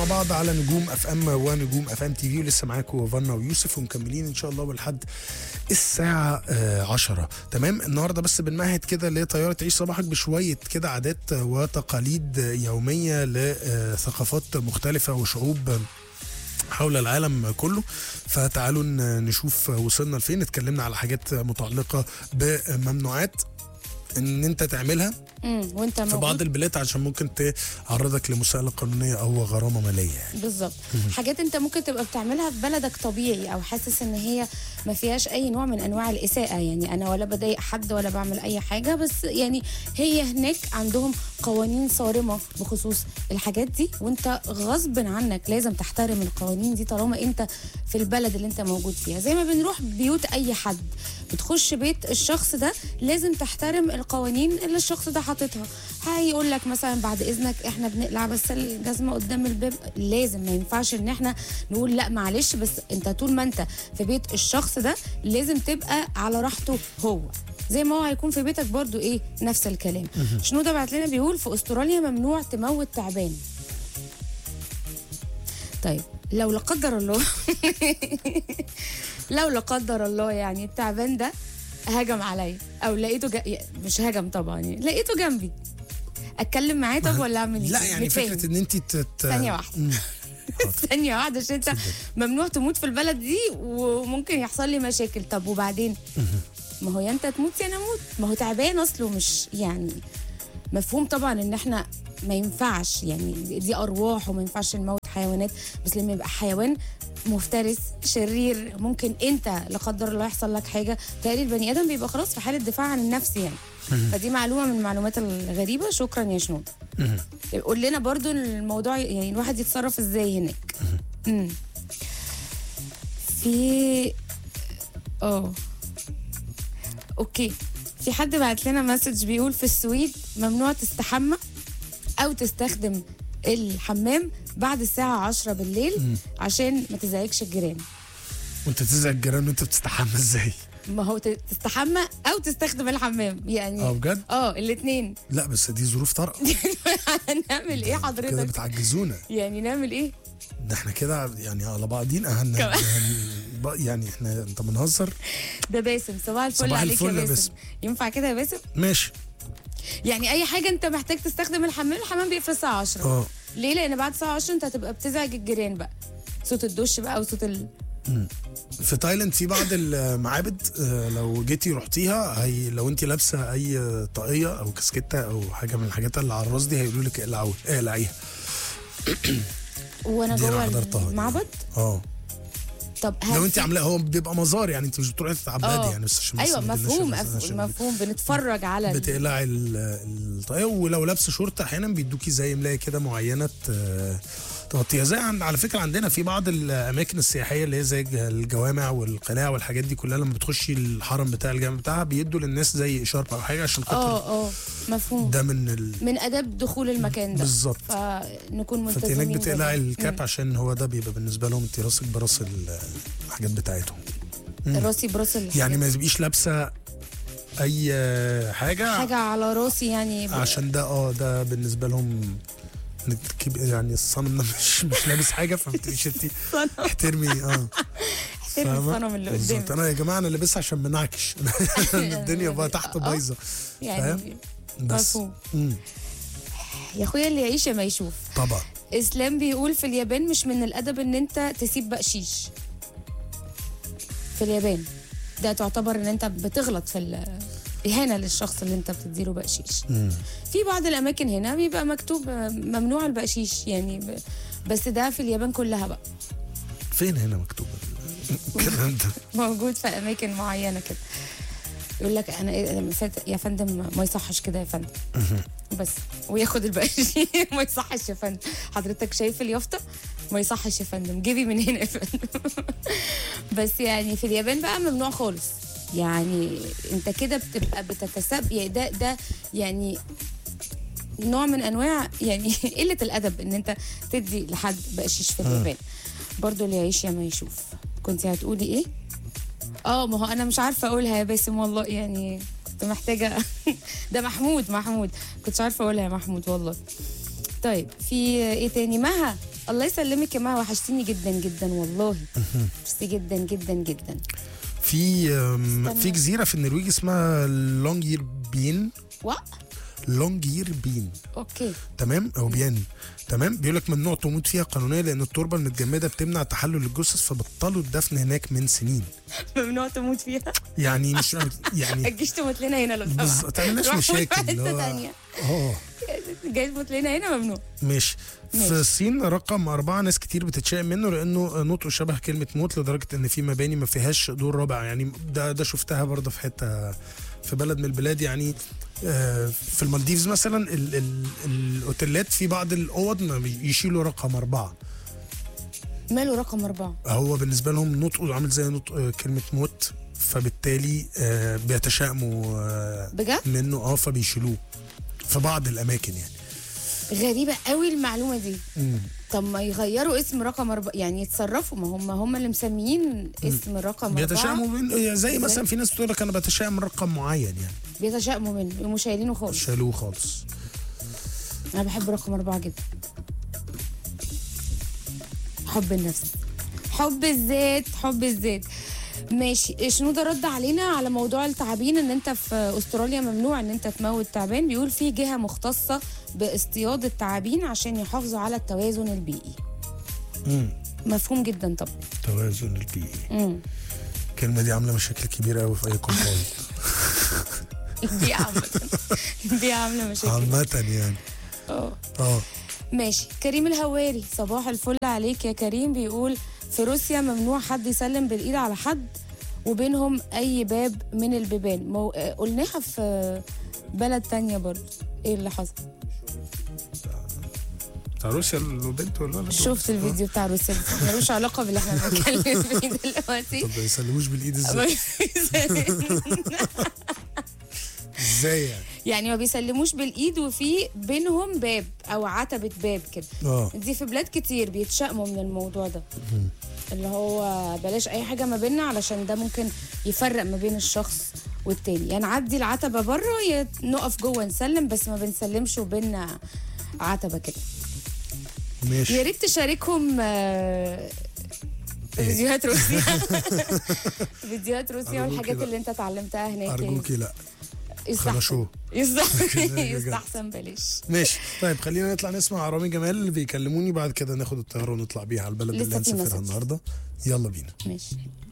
بعض على نجوم اف ام ونجوم اف ام تي في ولسه معاكم فانا ويوسف ومكملين ان شاء الله لحد الساعة آه، عشرة تمام النهاردة بس بنمهد كده لطيارة عيش صباحك بشوية كده عادات وتقاليد يومية لثقافات مختلفة وشعوب حول العالم كله فتعالوا ن- نشوف وصلنا لفين اتكلمنا على حاجات متعلقة بممنوعات ان انت تعملها امم وانت في موجود بعض البلاد عشان ممكن تعرضك لمساءلة قانونية او غرامة مالية يعني. بالظبط حاجات انت ممكن تبقى بتعملها في بلدك طبيعي او حاسس ان هي ما فيهاش اي نوع من انواع الاساءه يعني انا ولا بضايق حد ولا بعمل اي حاجه بس يعني هي هناك عندهم قوانين صارمه بخصوص الحاجات دي وانت غصب عنك لازم تحترم القوانين دي طالما انت في البلد اللي انت موجود فيها زي ما بنروح بيوت اي حد بتخش بيت الشخص ده لازم تحترم القوانين اللي الشخص ده حاططها هيقول لك مثلا بعد اذنك احنا بنقلع بس الجزمه قدام الباب لازم ما ينفعش ان احنا نقول لا معلش بس انت طول ما انت في بيت الشخص ده لازم تبقى على راحته هو زي ما هو هيكون في بيتك برضو ايه نفس الكلام شنودة بعت لنا بيقول في استراليا ممنوع تموت تعبان طيب لو لا قدر الله لو لا قدر الله يعني التعبان ده هجم عليا او لقيته جا... مش هجم طبعا يعني لقيته جنبي اتكلم معاه طب ولا اعمل ايه لا يعني نتفاهم. فكرة ان انت تت... ثانية واحدة. مم. ثانية واحدة عشان انت ممنوع تموت في البلد دي وممكن يحصل لي مشاكل طب وبعدين ما هو يا انت تموت يا انا اموت ما هو تعبان اصله مش يعني مفهوم طبعا ان احنا ما ينفعش يعني دي ارواح وما ينفعش نموت حيوانات بس لما يبقى حيوان مفترس شرير ممكن انت لا قدر الله يحصل لك حاجه تقريبا البني ادم بيبقى خلاص في حاله دفاع عن النفس يعني فدي معلومه من المعلومات الغريبه شكرا يا شنود قول لنا برضو الموضوع يعني الواحد يتصرف ازاي هناك مم. في اه اوكي في حد بعت لنا مسج بيقول في السويد ممنوع تستحمى او تستخدم الحمام بعد الساعة 10 بالليل عشان ما تزعجش الجيران وانت تزعج الجيران وانت بتستحمى ازاي؟ ما هو ت- تستحمى او تستخدم الحمام يعني اه بجد؟ اه الاثنين لا بس دي ظروف طارئة نعمل ايه كده حضرتك بتعجزونا يعني نعمل ايه ده احنا كده يعني على بعضين اهلنا كمان. يعني, ب- يعني احنا انت بنهزر ده باسم صباح الفل صباح عليك يا الفل يا باسم. باسم. ينفع كده يا باسم ماشي يعني اي حاجه انت محتاج تستخدم الحمام الحمام بيقفل الساعه 10 اه ليه لان بعد الساعه 10 انت هتبقى بتزعج الجيران بقى صوت الدش بقى وصوت ال... في تايلاند في بعض المعابد آه، لو جيتي رحتيها هي لو انت لابسه اي طاقيه او كاسكته او حاجه من الحاجات اللي على الراس دي هيقولوا لك اقلعوا اقلعيها وانا دي أنا جوه حضرتها دي. المعبد اه طب هل لو انت في- عاملاه هو بيبقى مزار يعني انت مش بتروحي تتعبدي آه. يعني بس عشان بس ايوه ما تقولناش مفهوم عشان- مفهوم, عشان مفهوم بنتفرج على ال- بتقلعي ال- الطاقيه ولو لابسه شورت احيانا بيدوكي زي ملايه كده معينه ت- تغطيها زي عن على فكره عندنا في بعض الاماكن السياحيه اللي هي زي الجوامع والقلاع والحاجات دي كلها لما بتخشي الحرم بتاع الجامع بتاعها بيدوا للناس زي اشاره او حاجه عشان خاطر اه اه مفهوم ده من ال... من اداب دخول المكان ده بالظبط. فنكون فانت ملتزمين هناك بتقلعي جداً. الكاب عشان هو ده بيبقى بالنسبه لهم انت راسك براس ال- الحاجات بتاعتهم مم. راسي براس يعني الحاجات. ما تبقيش لابسه اي حاجه, حاجه على راسي يعني ب... عشان ده اه ده بالنسبه لهم إنك كب- يعني الصنم ده مش مش لابس حاجه فما تبقيش انت احترمي اه احترمي فاهمة؟ الصنم اللي بالظبط قدامي انا يا جماعه انا لابسها عشان منعكش الدنيا بقى تحت آه. بايظه يعني بس مفهوم. مم. يا اخويا اللي يعيش يا ما يشوف طبعا اسلام بيقول في اليابان مش من الادب ان انت تسيب بقشيش في اليابان ده تعتبر ان انت بتغلط في ال- اهانه للشخص اللي انت بتديله بقشيش مم. في بعض الاماكن هنا بيبقى مكتوب ممنوع البقشيش يعني ب... بس ده في اليابان كلها بقى فين هنا مكتوب الكلام ده موجود في اماكن معينه كده يقول لك انا إيه- فات- يا فندم ما يصحش كده يا فندم بس وياخد البقشيش ما يصحش يا فندم حضرتك شايف اليافطه ما يصحش يا فندم جيبي من هنا يا فندم بس يعني في اليابان بقى ممنوع خالص يعني انت كده بتبقى بتتساب يعني ده ده يعني نوع من انواع يعني قله الادب ان انت تدي لحد بقشيش في اليابان برضو اللي يعيش يا ما يشوف كنت هتقولي ايه اه ما هو انا مش عارفه اقولها يا باسم والله يعني كنت محتاجه ده محمود محمود كنتش عارفه اقولها يا محمود والله طيب في ايه تاني مها الله يسلمك يا مها وحشتيني جدا جدا والله ميرسي جدا جدا جدا في أم، استنى. في جزيره في النرويج اسمها لونجير بين وا لونجير بين اوكي تمام او بيان تمام بيقول لك ممنوع تموت فيها قانونيا لان التربه المتجمده بتمنع تحلل الجثث فبطلوا الدفن هناك من سنين ممنوع تموت فيها يعني مش يعني تجيش تموت لنا هنا لو بز... سمحت تعملناش روح مشاكل في اللي حته هو ثانيه اه جاي تموت لنا هنا ممنوع ماشي في ماشي. الصين رقم أربعة ناس كتير بتتشائم منه لأنه نطقه شبه كلمة موت لدرجة إن في مباني ما فيهاش دور رابع يعني ده ده شفتها برضه في حتة في بلد من البلاد يعني آه، في المالديفز مثلا ال ال الأوتيلات في بعض الأوض ما بي- يشيلوا رقم أربعة ماله رقم أربعة هو بالنسبة لهم نطقه عامل زي نطق آه، كلمة موت فبالتالي آه، بيتشائموا آه، بجد منه اه فبيشيلوه في بعض الأماكن يعني غريبة قوي المعلومة دي مم. طب ما يغيروا اسم رقم أربعة يعني يتصرفوا ما هم هم اللي مسميين اسم رقم أربعة بيتشائموا من زي مثلا في ناس بتقول لك انا بتشائم من رقم معين يعني بيتشائموا منه يقوموا شايلينه خالص شالوه خالص أنا بحب رقم أربعة جدا حب النفس حب الذات حب الذات ماشي شنودة رد علينا على موضوع التعابين ان انت في استراليا ممنوع ان انت تموت تعبان بيقول في جهة مختصة باصطياد التعابين عشان يحافظوا على التوازن البيئي امم مفهوم جدا طبعا توازن البيئي امم الكلمه دي عامله مشاكل كبيره قوي في اي كومباوند البيئة عامة البيئة عاملة مشاكل عامه يعني اه اه ماشي كريم الهواري صباح الفل عليك يا كريم بيقول في روسيا ممنوع حد يسلم بالايد على حد وبينهم اي باب من البيبان مو... آه، قلناها في بلد تانية برضو ايه اللي حصل بتاع روسيا البنت ولا لا شفت الفيديو بتاع روسيا بس ملوش علاقة باللي احنا بنتكلم فيه دلوقتي طب ما يسلموش بالايد ازاي ازاي يعني يعني ما بيسلموش بالايد وفي بينهم باب او عتبة باب كده اه دي في بلاد كتير بيتشائموا من الموضوع ده اللي هو بلاش اي حاجه ما بيننا علشان ده ممكن يفرق ما بين الشخص والتاني يعني نعدي العتبه بره يا نقف جوه نسلم بس ما بنسلمش وبيننا عتبه كده يا ماشي ريت تشاركهم آه، فيديوهات روسيا فيديوهات روسيا أرجوكي والحاجات لا. اللي انت اتعلمتها هناك يعني. ارجوكي لا يستحسن خرشوه يستحسن كده يا جدع. يستحسن بلاش ماشي طيب خلينا نطلع نسمع رامي جمال اللي بيكلموني بعد كده ناخد الطياره ونطلع بيها على البلد لسه اللي في هنسافرها مسج. النهارده يلا بينا ماشي